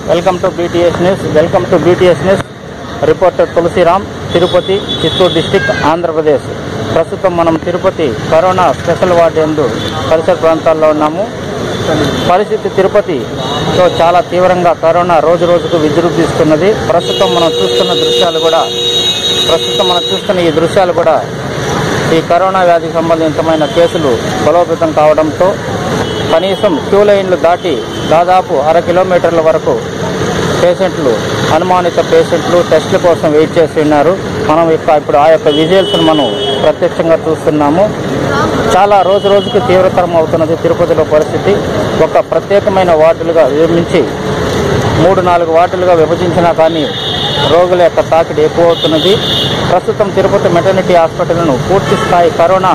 welcome to BTS news welcome to BTS news reporter Tulsiram Tirupati Chittoor district Andhra Pradesh ప్రస్తుతం మనం Tirupati corona special ward ఎందు పరిసర ప్రాంతాల్లో ఉన్నాము పరిస్థితి తిరుపతిలో చాలా తీవ్రంగా కరోనా రోజు రోజుకు విజృంభిస్తున్నది ప్రస్తుతం మనం చూస్తున్న దృశ్యాలు కూడా ప్రస్తుతం మనం చూస్తున్న ఈ దృశ్యాలు కూడా ఈ కరోనా వ్యాధికి సంబంధితమైన కేసులు బలోపేతం కావడంతో కనీసం క్యూ లైన్లు దాటి దాదాపు అర కిలోమీటర్ల వరకు పేషెంట్లు అనుమానిత పేషెంట్లు టెస్టుల కోసం వెయిట్ చేసి ఉన్నారు మనం ఇక ఇప్పుడు ఆ యొక్క విజువల్స్ను మనం ప్రత్యక్షంగా చూస్తున్నాము చాలా రోజు రోజుకి తీవ్రతరం అవుతున్నది తిరుపతిలో పరిస్థితి ఒక ప్రత్యేకమైన వార్డులుగా విభజించి మూడు నాలుగు వార్డులుగా విభజించినా కానీ రోగుల యొక్క తాకిడి ఎక్కువ అవుతున్నది ప్రస్తుతం తిరుపతి మెటర్నిటీ హాస్పిటల్ను పూర్తి స్థాయి కరోనా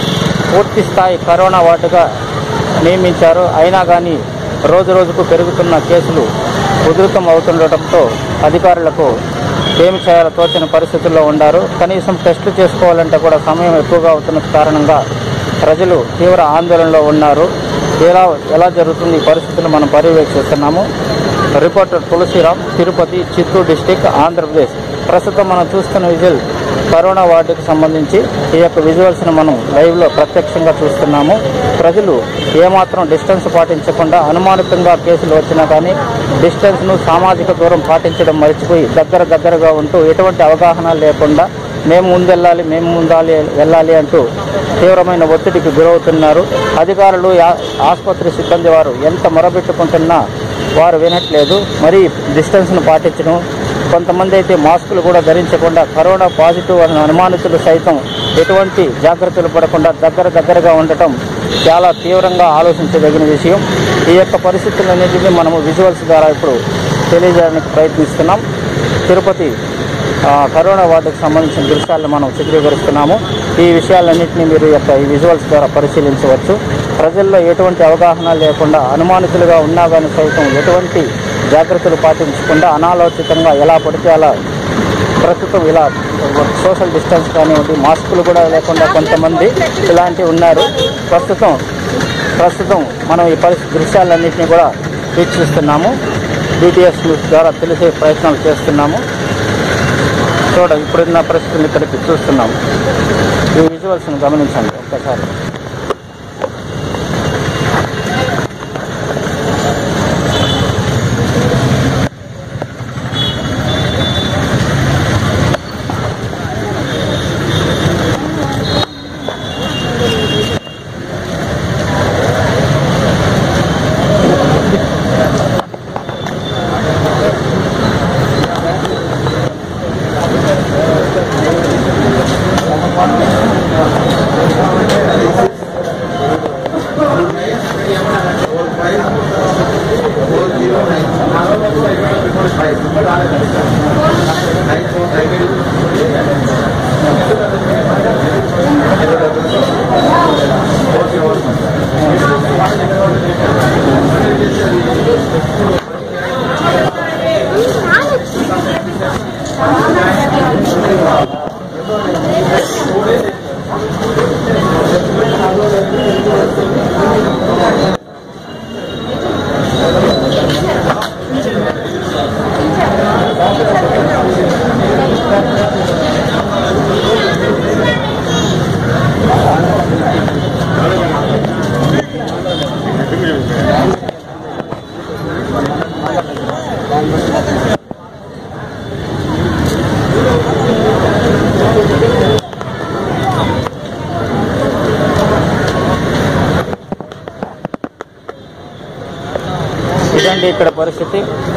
పూర్తి స్థాయి కరోనా వార్డుగా నియమించారు అయినా కానీ రోజు రోజుకు పెరుగుతున్న కేసులు ఉధృతం అవుతుండటంతో అధికారులకు ఏమి చేయాలో తోచని పరిస్థితుల్లో ఉన్నారు కనీసం టెస్టులు చేసుకోవాలంటే కూడా సమయం ఎక్కువగా అవుతున్న కారణంగా ప్రజలు తీవ్ర ఆందోళనలో ఉన్నారు ఎలా ఎలా జరుగుతుంది ఈ పరిస్థితులు మనం పర్యవేక్షిస్తున్నాము రిపోర్టర్ తులసిరామ్ తిరుపతి చిత్తూరు డిస్టిక్ ఆంధ్రప్రదేశ్ ప్రస్తుతం మనం చూస్తున్న విజువల్ కరోనా వార్డుకి సంబంధించి ఈ యొక్క విజువల్స్ ను మనం లైవ్ లో ప్రత్యక్షంగా చూస్తున్నాము ప్రజలు ఏమాత్రం డిస్టెన్స్ పాటించకుండా అనుమానితంగా కేసులు వచ్చినా కానీ డిస్టెన్స్ ను సామాజిక దూరం పాటించడం మర్చిపోయి దగ్గర దగ్గరగా ఉంటూ ఎటువంటి అవగాహన లేకుండా మేము ముందెళ్ళాలి మేము ముందాలి వెళ్ళాలి అంటూ తీవ్రమైన ఒత్తిడికి గురవుతున్నారు అధికారులు యా- ఆసుపత్రి సిబ్బంది వారు ఎంత మొరబెట్టుకుంటున్నా వారు వినట్లేదు మరి డిస్టెన్స్ను పాటించడం కొంతమంది అయితే మాస్కులు కూడా ధరించకుండా కరోనా పాజిటివ్ అన్న అనుమానితులు సైతం ఎటువంటి జాగ్రత్తలు పడకుండా దగ్గర దగ్గరగా ఉండటం చాలా తీవ్రంగా ఆలోచించదగిన విషయం ఈ యొక్క పరిస్థితులన్నింటినీ మనము విజువల్స్ ద్వారా ఇప్పుడు తెలియజేయడానికి ప్రయత్నిస్తున్నాం తిరుపతి ఆ, కరోనా వార్డుకు సంబంధించిన దృశ్యాలను మనం చిత్రీకరిస్తున్నాము ఈ విషయాలన్నింటినీ మీరు ఈ యొక్క ఈ విజువల్స్ ద్వారా పరిశీలించవచ్చు ప్రజల్లో ఎటువంటి అవగాహన లేకుండా అనుమానితులుగా ఉన్నా కానీ సైతం ఎటువంటి జాగ్రత్తలు పాటించకుండా అనాలోచితంగా ఎలా పడితే అలా ప్రస్తుతం ఇలా సోషల్ డిస్టెన్స్ కానివ్వండి మాస్కులు కూడా లేకుండా కొంతమంది ఇలాంటివి ఉన్నారు ప్రస్తుతం ప్రస్తుతం మనం ఈ పరిస్థితి దృశ్యాలన్నింటినీ కూడా వీక్షిస్తున్నాము బీటీఎస్ న్యూస్ ద్వారా తెలిసే ప్రయత్నాలు చేస్తున్నాము చూడ ఇప్పుడున్న పరిస్థితులు ఇక్కడికి చూస్తున్నాము ఈ విజువల్స్ని గమనించండి ఒక్కసారి ఇదండి ఇక్కడ పరిస్థితి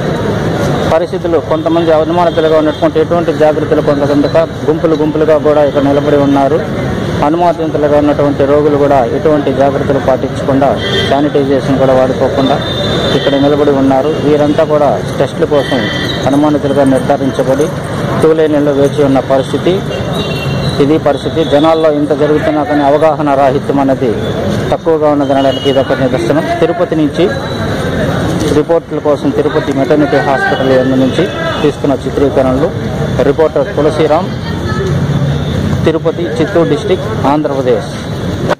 పరిస్థితులు కొంతమంది అనుమానితులుగా ఉన్నటువంటి ఎటువంటి జాగ్రత్తలు కొంతకొంతగా గుంపులు గుంపులుగా కూడా ఇక్కడ నిలబడి ఉన్నారు అనుమానితులుగా ఉన్నటువంటి రోగులు కూడా ఎటువంటి జాగ్రత్తలు పాటించకుండా శానిటైజేషన్ కూడా వాడుకోకుండా ఇక్కడ నిలబడి ఉన్నారు వీరంతా కూడా టెస్టుల కోసం అనుమానితులుగా నిర్ధారించబడి టూ లైన్లలో వేచి ఉన్న పరిస్థితి ఇది పరిస్థితి జనాల్లో ఇంత జరుగుతున్నా కానీ అవగాహన రాహిత్యం అనేది తక్కువగా ఉన్నదనడానికి ఇది ఒక నిదర్శనం తిరుపతి నుంచి రిపోర్టుల కోసం తిరుపతి మెటర్నిటీ హాస్పిటల్ ఎందు నుంచి తీసుకున్న చిత్రీకరణలు రిపోర్టర్ తులసిరామ్ తిరుపతి చిత్తూరు డిస్టిక్ ఆంధ్రప్రదేశ్